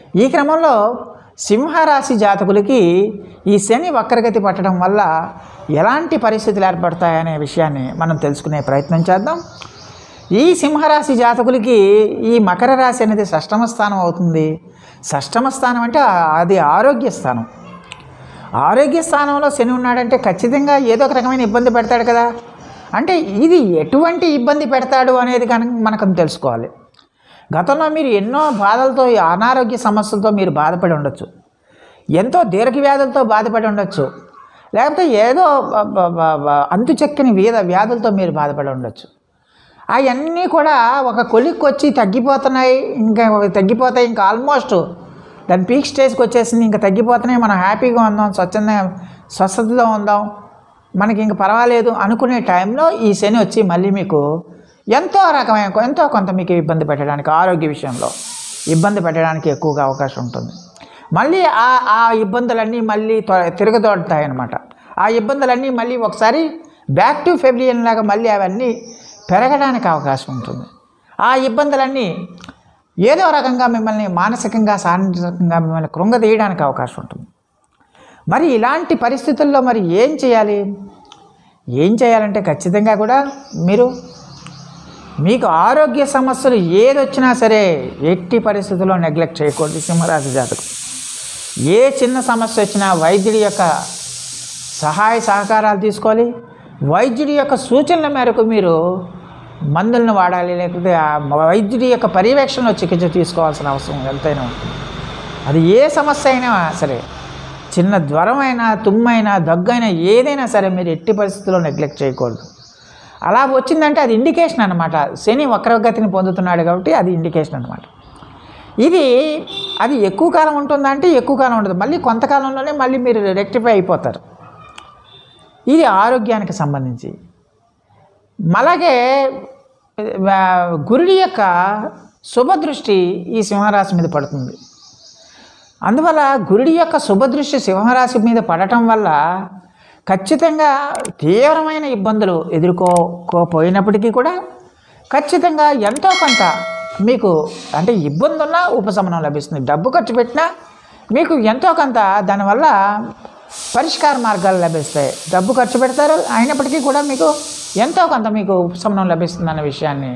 ఈ క్రమంలో సింహరాశి జాతకులకి ఈ శని వక్రగతి పట్టడం వల్ల ఎలాంటి పరిస్థితులు ఏర్పడతాయనే విషయాన్ని మనం తెలుసుకునే ప్రయత్నం చేద్దాం ఈ సింహరాశి జాతకులకి ఈ మకర రాశి అనేది షష్టమ స్థానం అవుతుంది షష్టమ స్థానం అంటే అది ఆరోగ్య స్థానం ఆరోగ్య స్థానంలో శని ఉన్నాడంటే ఖచ్చితంగా ఏదో ఒక రకమైన ఇబ్బంది పెడతాడు కదా అంటే ఇది ఎటువంటి ఇబ్బంది పెడతాడు అనేది కనుక మనకు తెలుసుకోవాలి గతంలో మీరు ఎన్నో బాధలతో ఈ అనారోగ్య సమస్యలతో మీరు బాధపడి ఉండొచ్చు ఎంతో దీర్ఘ వ్యాధులతో బాధపడి ఉండొచ్చు లేకపోతే ఏదో బ- బ- బ- బ- అంతు చెక్కని వీద వ్యాధులతో మీరు బాధపడి ఉండొచ్చు అవన్నీ కూడా ఒక కొలిక్కి వచ్చి తగ్గిపోతున్నాయి ఇంకా తగ్గిపోతాయి ఇంకా ఆల్మోస్ట్ దాని పీక్ స్టేజ్కి వచ్చేసింది ఇంకా తగ్గిపోతున్నాయి మనం హ్యాపీగా ఉందాం స్వచ్ఛందంగా స్వస్థతలో ఉందాం మనకి ఇంక పర్వాలేదు అనుకునే టైంలో ఈ శని వచ్చి మళ్ళీ మీకు ఎంతో రకమైన ఎంతో కొంత మీకు ఇబ్బంది పెట్టడానికి ఆరోగ్య విషయంలో ఇబ్బంది పెట్టడానికి ఎక్కువగా అవకాశం ఉంటుంది మళ్ళీ ఆ ఆ ఇబ్బందులన్నీ మళ్ళీ త్వ- తిరగదోడతాయి అన్నమాట ఆ ఇబ్బందులన్నీ మళ్ళీ ఒకసారి బ్యాక్ టు ఫెబ్రియన్ లాగా మళ్ళీ అవన్నీ పెరగడానికి అవకాశం ఉంటుంది ఆ ఇబ్బందులన్నీ ఏదో రకంగా మిమ్మల్ని మానసికంగా శారీరకంగా మిమ్మల్ని కృంగదీయడానికి అవకాశం ఉంటుంది మరి ఇలాంటి పరిస్థితుల్లో మరి ఏం చేయాలి ఏం చేయాలంటే ఖచ్చితంగా కూడా మీరు మీకు ఆరోగ్య సమస్యలు ఏది వచ్చినా సరే ఎట్టి పరిస్థితుల్లో నెగ్లెక్ట్ చేయకూడదు సింహరాశి జాతకం ఏ చిన్న సమస్య వచ్చినా వైద్యుడి యొక్క సహాయ సహకారాలు తీసుకోవాలి వైద్యుడి యొక్క సూచనల మేరకు మీరు మందులను వాడాలి లేకపోతే ఆ వైద్యుడి యొక్క పర్యవేక్షణలో చికిత్స తీసుకోవాల్సిన అవసరం ఎంతైనా ఉంటుంది అది ఏ సమస్య అయినా సరే చిన్న జ్వరం అయినా తుమ్మైనా దగ్గైనా ఏదైనా సరే మీరు ఎట్టి పరిస్థితుల్లో నెగ్లెక్ట్ చేయకూడదు అలా వచ్చిందంటే అది ఇండికేషన్ అనమాట శని వక్రగతిని పొందుతున్నాడు కాబట్టి అది ఇండికేషన్ అనమాట ఇది అది ఎక్కువ కాలం ఉంటుందంటే ఎక్కువ కాలం ఉండదు మళ్ళీ కొంతకాలంలోనే మళ్ళీ మీరు రెక్టిఫై అయిపోతారు ఇది ఆరోగ్యానికి సంబంధించి అలాగే ఆ, గురుడి యొక్క శుభదృష్టి ఈ సింహరాశి మీద పడుతుంది అందువల్ల గురుడి యొక్క శుభదృష్టి సింహరాశి మీద పడటం వల్ల ఖచ్చితంగా తీవ్రమైన ఇబ్బందులు ఎదుర్కోకపోయినప్పటికీ కూడా ఖచ్చితంగా ఎంతో కొంత మీకు అంటే ఇబ్బంది ఉన్నా ఉపశమనం లభిస్తుంది డబ్బు ఖర్చు పెట్టినా మీకు ఎంతో కొంత దానివల్ల పరిష్కార మార్గాలు లభిస్తాయి డబ్బు ఖర్చు పెడతారు అయినప్పటికీ కూడా మీకు ఎంతో కొంత మీకు ఉపశమనం లభిస్తుందన్న విషయాన్ని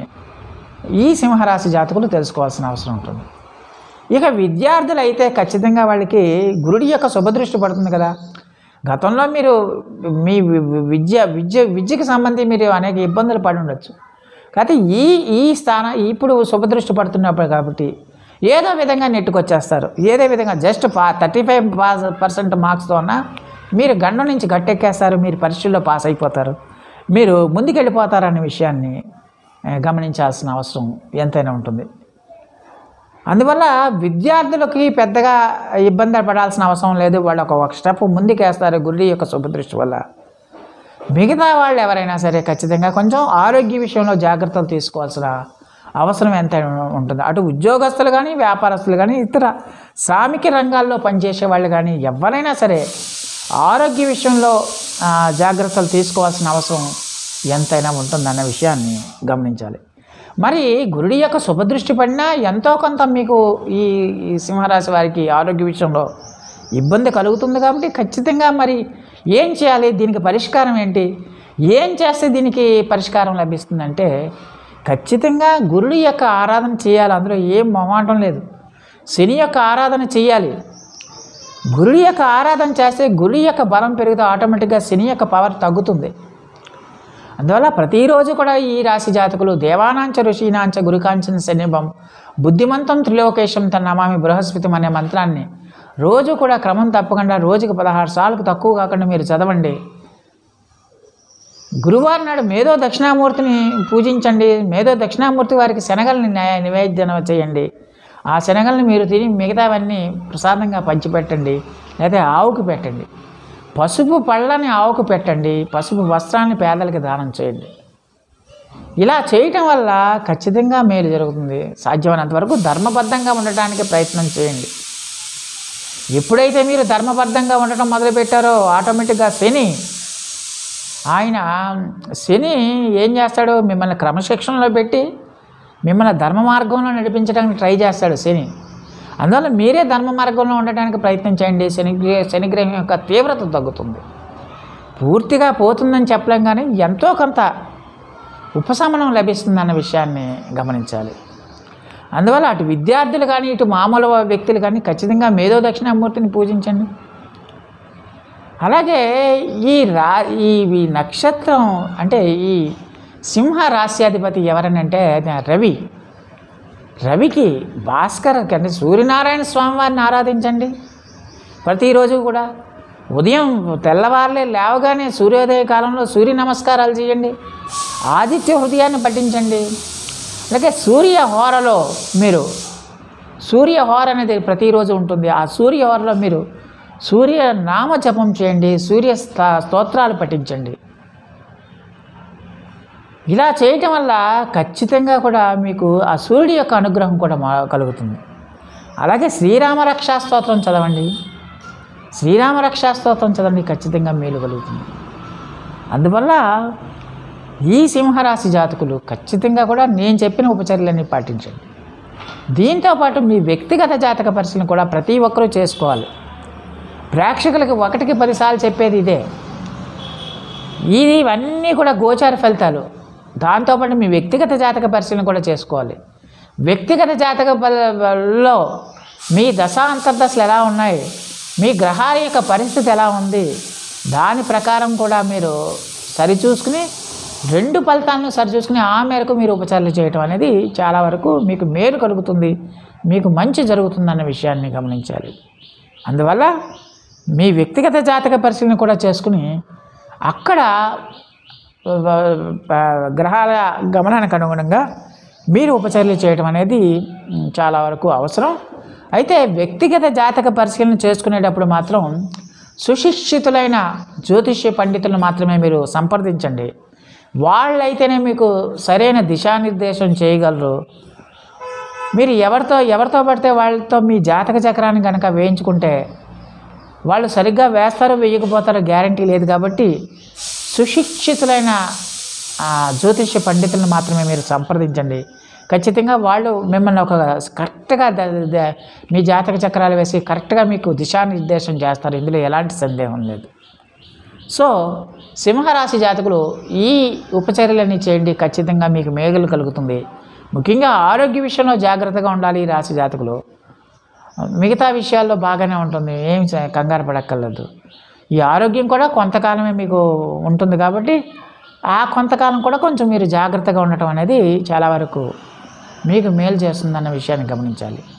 ఈ సింహరాశి జాతకులు తెలుసుకోవాల్సిన అవసరం ఉంటుంది ఇక విద్యార్థులు అయితే ఖచ్చితంగా వాళ్ళకి గురుడి యొక్క శుభదృష్టి పడుతుంది కదా గతంలో మీరు మీ వి- వి- విద్య విద్య విద్యకి సంబంధించి మీరు అనేక ఇబ్బందులు పడి ఉండొచ్చు కాకపోతే ఈ ఈ స్థానం ఇప్పుడు శుభదృష్టి పడుతున్నప్పుడు కాబట్టి ఏదో విధంగా నెట్టుకొచ్చేస్తారు ఏదో విధంగా జస్ట్ పా థర్టీ ఫైవ్ పాస్ పర్సెంట్ మార్క్స్తో ఉన్న మీరు గండం నుంచి గట్టెక్కేస్తారు మీరు పరీక్షల్లో పాస్ అయిపోతారు మీరు ముందుకెళ్ళిపోతారనే విషయాన్ని ఆ, గమనించాల్సిన అవసరం ఎంతైనా ఉంటుంది అందువల్ల విద్యార్థులకి పెద్దగా ఇబ్బంది పడాల్సిన అవసరం లేదు వాళ్ళు ఒక ఒక స్టెప్ ముందుకేస్తారు గురుడి యొక్క శుభదృష్టి వల్ల మిగతా వాళ్ళు ఎవరైనా సరే ఖచ్చితంగా కొంచెం ఆరోగ్య విషయంలో జాగ్రత్తలు తీసుకోవాల్సిన అవసరం ఎంతైనా ఉంటుంది అటు ఉద్యోగస్తులు కానీ వ్యాపారస్తులు కానీ ఇతర శ్రామిక రంగాల్లో పనిచేసే వాళ్ళు కానీ ఎవరైనా సరే ఆరోగ్య విషయంలో ఆ, జాగ్రత్తలు తీసుకోవాల్సిన అవసరం ఎంతైనా ఉంటుందన్న విషయాన్ని గమనించాలి మరి గురుడి యొక్క శుభదృష్టి పడినా ఎంతో కొంత మీకు ఈ ఈ సింహరాశి వారికి ఆరోగ్య విషయంలో ఇబ్బంది కలుగుతుంది కాబట్టి ఖచ్చితంగా మరి ఏం చేయాలి దీనికి పరిష్కారం ఏంటి ఏం చేస్తే దీనికి పరిష్కారం లభిస్తుందంటే ఖచ్చితంగా గురుడి యొక్క ఆరాధన చేయాలి అందులో ఏం మొమాటం లేదు శని యొక్క ఆరాధన చేయాలి గురుడి యొక్క ఆరాధన చేస్తే గురుడి యొక్క బలం పెరిగితే ఆటోమేటిక్గా శని యొక్క పవర్ తగ్గుతుంది అందువల్ల ప్రతిరోజు కూడా ఈ రాశి జాతకులు దేవానాంచ ఋషీనాంచ గురుకాంచన శనిభం బుద్ధిమంతం త్రిలోకేశం తన నమామి బృహస్పతి అనే మంత్రాన్ని రోజు కూడా క్రమం తప్పకుండా రోజుకి పదహారు సార్లకు తక్కువ కాకుండా మీరు చదవండి గురువారం నాడు మేధో దక్షిణామూర్తిని పూజించండి మేధో దక్షిణామూర్తి వారికి శనగల్ని న్యాయ నివేదన చేయండి ఆ శనగల్ని మీరు తిని మిగతావన్నీ ప్రసాదంగా పంచిపెట్టండి లేదా ఆవుకు పెట్టండి పసుపు పళ్ళని ఆవుకు పెట్టండి పసుపు వస్త్రాన్ని పేదలకు దానం చేయండి ఇలా చేయటం వల్ల ఖచ్చితంగా మేలు జరుగుతుంది సాధ్యమైనంత వరకు ధర్మబద్ధంగా ఉండటానికి ప్రయత్నం చేయండి ఎప్పుడైతే మీరు ధర్మబద్ధంగా ఉండటం మొదలుపెట్టారో ఆటోమేటిక్గా శని ఆయన శని ఏం చేస్తాడు మిమ్మల్ని క్రమశిక్షణలో పెట్టి మిమ్మల్ని ధర్మ మార్గంలో నడిపించడానికి ట్రై చేస్తాడు శని అందువల్ల మీరే ధర్మ మార్గంలో ఉండటానికి ప్రయత్నం చేయండి శని శనిగ్రహం యొక్క తీవ్రత తగ్గుతుంది పూర్తిగా పోతుందని చెప్పలేం కానీ ఎంతో కొంత ఉపశమనం లభిస్తుందన్న విషయాన్ని గమనించాలి అందువల్ల అటు విద్యార్థులు కానీ ఇటు మామూలు వ్యక్తులు కానీ ఖచ్చితంగా మేధో దక్షిణామూర్తిని పూజించండి అలాగే ఈ రా ఈ ఈ నక్షత్రం అంటే ఈ సింహ రాశ్యాధిపతి ఎవరనంటే అది రవి రవికి భాస్కర్ అంటే సూర్యనారాయణ స్వామివారిని ఆరాధించండి ప్రతిరోజు కూడా ఉదయం తెల్లవారులే లేవగానే సూర్యోదయ కాలంలో సూర్య నమస్కారాలు చేయండి ఆదిత్య హృదయాన్ని పఠించండి అలాగే సూర్య హోరలో మీరు సూర్య హోర అనేది ప్రతిరోజు ఉంటుంది ఆ సూర్య హోరలో మీరు సూర్య నామ జపం చేయండి సూర్య స్త- స్తోత్రాలు పఠించండి ఇలా చేయటం వల్ల ఖచ్చితంగా కూడా మీకు ఆ సూర్యుడి యొక్క అనుగ్రహం కూడా మా- కలుగుతుంది అలాగే శ్రీరామ రక్షా స్తోత్రం చదవండి శ్రీరామ రక్షా స్తోత్రం చదవండి ఖచ్చితంగా మేలు కలుగుతుంది అందువల్ల ఈ సింహరాశి జాతకులు ఖచ్చితంగా కూడా నేను చెప్పిన ఉపచర్యలన్నీ పాటించండి దీంతో పాటు మీ వ్యక్తిగత జాతక పరిశీలన కూడా ప్రతి ఒక్కరూ చేసుకోవాలి ప్రేక్షకులకు ఒకటికి పదిసార్లు చెప్పేది ఇదే ఇది ఇవన్నీ కూడా గోచార ఫలితాలు దాంతోపాటు మీ వ్యక్తిగత జాతక పరిశీలన కూడా చేసుకోవాలి వ్యక్తిగత జాతక లో మీ దశ అంతర్దశలు ఎలా ఉన్నాయి మీ గ్రహాల యొక్క పరిస్థితి ఎలా ఉంది దాని ప్రకారం కూడా మీరు సరిచూసుకుని రెండు ఫలితాలను సరిచూసుకుని ఆ మేరకు మీరు ఉపచారాలు చేయటం అనేది చాలా వరకు మీకు మేలు కలుగుతుంది మీకు మంచి జరుగుతుందన్న విషయాన్ని గమనించాలి అందువల్ల మీ వ్యక్తిగత జాతక పరిశీలన కూడా చేసుకుని అక్కడ ఆ, ఆ, గ్రహాల గమనానికి అనుగుణంగా మీరు ఉపచర్యలు చేయడం అనేది మ్, చాలా వరకు అవసరం అయితే వ్యక్తిగత జాతక పరిశీలన చేసుకునేటప్పుడు మాత్రం సుశిక్షితులైన జ్యోతిష్య పండితులను మాత్రమే మీరు సంప్రదించండి వాళ్ళైతేనే మీకు సరైన దిశానిర్దేశం చేయగలరు మీరు ఎవరితో ఎవరితో పడితే వాళ్ళతో మీ జాతక చక్రాన్ని కనుక వేయించుకుంటే వాళ్ళు సరిగ్గా వేస్తారో వేయకపోతారో గ్యారంటీ లేదు కాబట్టి సుశిక్షితులైన ఆ, జ్యోతిష్య పండితులను మాత్రమే మీరు సంప్రదించండి ఖచ్చితంగా వాళ్ళు మిమ్మల్ని ఒక కరెక్ట్గా ద- ద- మీ జాతక చక్రాలు వేసి కరెక్ట్గా మీకు దిశానిర్దేశం చేస్తారు ఇందులో ఎలాంటి సందేహం లేదు సో సింహరాశి జాతకులు ఈ ఉపచర్యలన్నీ చేయండి ఖచ్చితంగా మీకు మేఘలు కలుగుతుంది ముఖ్యంగా ఆరోగ్య విషయంలో జాగ్రత్తగా ఉండాలి ఈ రాశి జాతకులు మిగతా విషయాల్లో బాగానే ఉంటుంది ఏం చే- కంగారు పడక్కర్లేదు ఈ ఆరోగ్యం కూడా కొంతకాలమే మీకు ఉంటుంది కాబట్టి ఆ కొంతకాలం కూడా కొంచెం మీరు జాగ్రత్తగా ఉండటం అనేది చాలా వరకు మీకు మేలు చేస్తుందన్న విషయాన్ని గమనించాలి